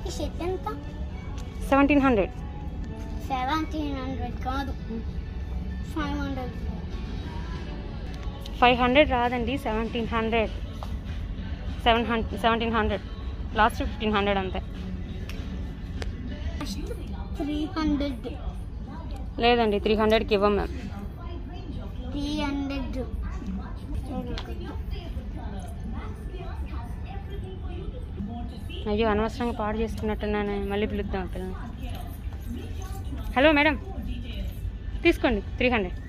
ఈ షర్ట్ ఎంత seventeen hundred seventeen hundred కాదు ఫైవ్ హండ్రెడ్ ఫైవ్ హండ్రెడ్ రాదండి seventeen hundred seven hundred seventeen hundred last fifteen hundred అంతే three hundred లేదండి three హండ్రెడ్కి ఇవ్వం మేము త్రీ హండ్రెడ్ అయ్యో అనవసరంగా పాడు చేసుకున్నట్టున్నాను మళ్ళీ పిలుద్దాం పిల్లలు హలో మేడం తీసుకోండి త్రీ హండ్రెడ్